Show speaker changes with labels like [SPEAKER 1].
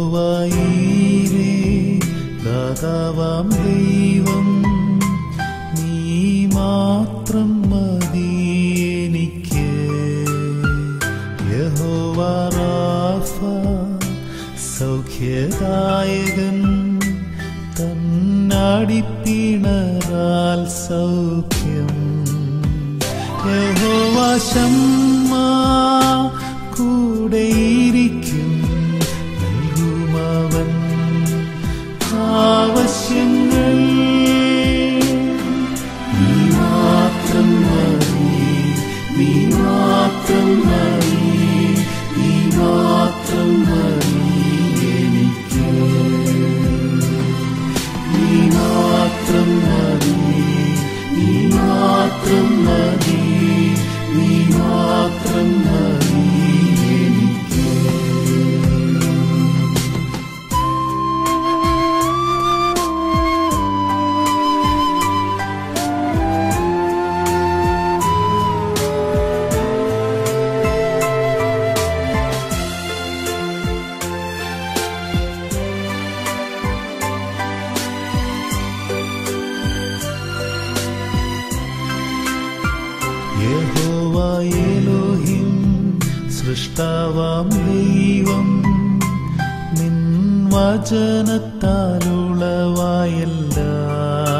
[SPEAKER 1] യഹോവായീരേ ദാതാവാം ദൈവം നീ മാത്രം മതി എനിക്ക് യഹോവാറാഫ സൗഖ്യദായകൻ തന്നാടിപ്പിണറാൽ സൗഖ്യം യഹോവാശമ്മ കൂടെയിരിക്കും നൽകുമവൻ ആവശ്യങ്ങൾ നീ മാത്രം മതി നീ മാത്രം മതി നീ മാത്രം മതി എനിക്ക് നീ മാത്രം മതി നീ മാത്രം മതി നീ മാത്രം മതി എനിക്ക് യഹോവായേലോഹിം സൃഷ്ടാവാം ദൈവം നിൻ വചനത്താലുളവായെല്ലാം